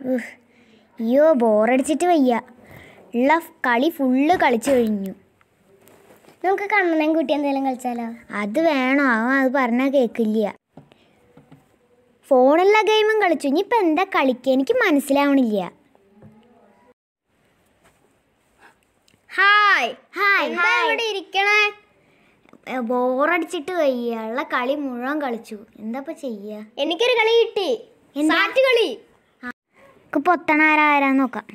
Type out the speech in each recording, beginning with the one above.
ഉഹ്. അയ്യോ ബോറടിച്ചിട്ട് വയ്യ ഉള്ള കളി ഫുള്ള് കളിച്ചു കഴിഞ്ഞു നമുക്ക് കണ്ണനും കുട്ടി എന്തെങ്കിലും കളിച്ചാലോ അത് വേണോ അവൻ അത് പറഞ്ഞാൽ കേൾക്കില്ല ഫോണിലുള്ള ഗെയിമും കളിച്ചു ഇനിയിപ്പോൾ എന്താ കളിക്കുക എനിക്ക് മനസ്സിലാവണില്ല ഹായ് ഹായ് എന്താ ഇവിടെ ഇരിക്കണേ ബോറടിച്ചിട്ട് വയ്യ ഉള്ള കളി മുഴുവൻ കളിച്ചു എന്താ ഇപ്പൊ ചെയ്യാ എനിക്കൊരു കളി കിട്ടി എന്താ? സാറ്റ് കളി നമുക്ക് പൊത്തണ ആരാ ആരാന്ന് നോക്കാം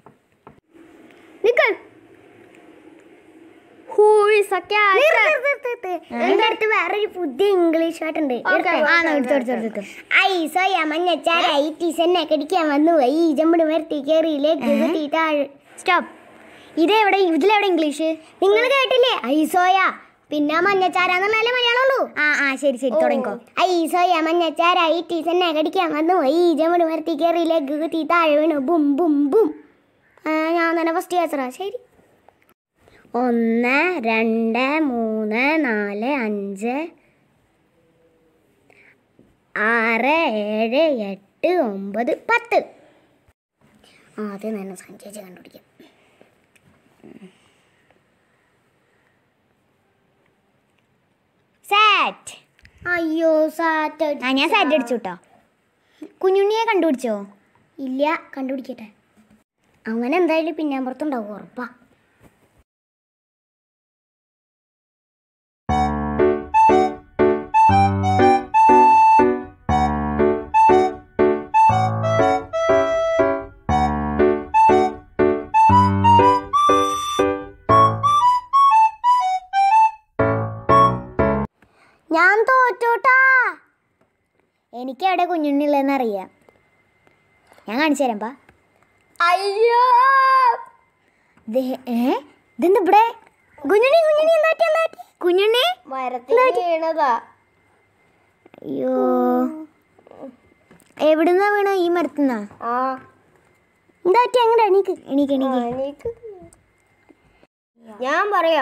നിക്ക ഹൂയിസ് ഒക്കെ എന്റെ അടുത്ത് വേറൊരു പുതിയ ഇംഗ്ലീഷ് പാട്ടുണ്ട് Okay, ആ okay, എടുത്തു okay, എടുത്തു എടുത്തു ഐസോയ മഞ്ഞച്ചാരായി ടീച്ചറിനെ കടിക്കാൻ വന്നു ഈ ജമ്പട് മരത്തി കയറിയിലേക്ക് താഴെ സ്റ്റോപ്പ് ഇതെവിടെ ഇതിലെവിടെ ഇംഗ്ലീഷ് നിങ്ങൾ കേട്ടില്ലേ ഐസോയ പിന്നെ മഞ്ഞച്ചാരാന്നുള്ളല്ലേ മലയാളമുള്ളൂ ആ ആ ശരി ശരി തുടങ്ങിക്കോ ഐസോയ മഞ്ഞച്ചാരായി ടീച്ചറിനെ കടിക്കാൻ വന്നു ഈ ജമ്പട് മരത്തി കയറിയിലേക്ക് തീ താഴെ വീണു ബും ബും ബും ആ, ഞാൻ തന്നെ ഫസ്റ്റ് ആൻസറാ ശരി ഒന്ന് രണ്ട് മൂന്ന് നാല് അഞ്ച് ആറ് ഏഴ് എട്ട് ഒമ്പത് പത്ത് ആദ്യം തന്നെ സഞ്ചരിച്ച് കണ്ടുപിടിക്കാം സാറ്റ് അയ്യോ സാറ്റ് ആ ഞാൻ സാറ്റ് അടിച്ചു കേട്ടോ കുഞ്ഞുണ്ണിയെ കണ്ടുപിടിച്ചോ ഇല്ല കണ്ടുപിടിക്കട്ടെ അങ്ങനെ എന്തായാലും പിന്നാമ്പുറത്തുണ്ടാവും ഉറപ്പാ ഞാൻ തോറ്റോട്ടാ എനിക്ക് എവിടെ കുഞ്ഞുണ്ണി ഉള്ളതെന്ന് അറിയാം ഞാൻ കാണിച്ചു തരാം പാ അയ്യോ ദേ, ഏ ഇതെന്താ ഇവിടെ കുഞ്ഞുണ്ണി കുഞ്ഞുണ്ണി എന്താ പറ്റി, എന്താ പറ്റി? കുഞ്ഞുണ്ണി മരത്തിൽ വീണതാ അയ്യോ എവിടുന്നാ വീണ ഈ മരത്തുനിന്നാ ആ എന്താ പറ്റി അങ്ങനെ എണീക്ക് എണീക്ക് എണീക്ക് എനിക്ക് ഞാൻ പറയാം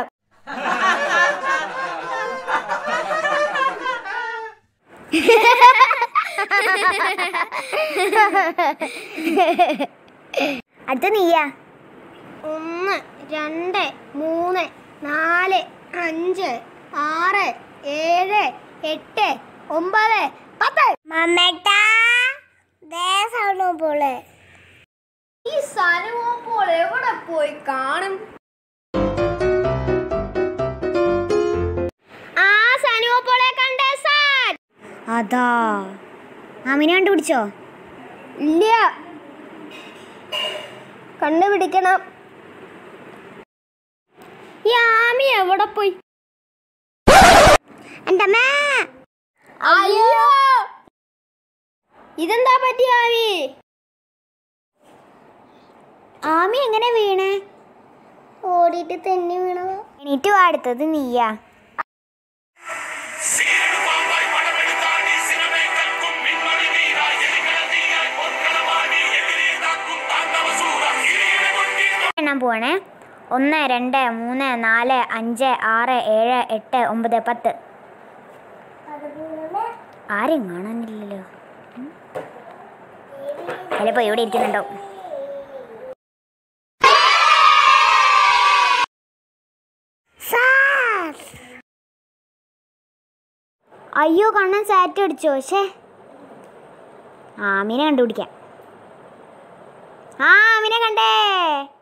അടുത്ത നീയാ ഒന്ന് രണ്ട് മൂന്ന് നാല് അഞ്ച് ആറ് ഏഴ് എട്ട് ഒമ്പത് പത്ത് മമ്മേട്ടാ പോലെ ഈ സനുവപ്പോൾ എവിടെ പോയി കാണും ആ സനുവപ്പോളെ കണ്ടേ സാർ അതാ അമിനെ കണ്ടുപിടിച്ചോ ഇല്ല കണ്ടുപിടിക്കണം ഈ ആമി എവിടെ പോയി എൻ്റെ അമ്മേ അയ്യോ ഇതെന്താ പറ്റി ആമി ആമി എങ്ങനെ വീണേ ഓടിയിട്ട് തെന്നി വീണത് എണീറ്റ് വാ അടുത്തത് നീയാ എണ്ണാൻ പോവാണേ ഒന്ന് രണ്ട് മൂന്ന് നാല് അഞ്ച് ആറ് ഏഴ് എട്ട് ഒമ്പത് പത്ത് ആരും കാണാനില്ലല്ലോ ചിലപ്പോ ഇവിടെ ഇരിക്കുന്നുണ്ടോ അയ്യോ കണ്ണൻ സാറ്റ് അടിച്ചോ പക്ഷേ ആമിനെ കണ്ടുപിടിക്കാം ആ ആമിനെ കണ്ടേ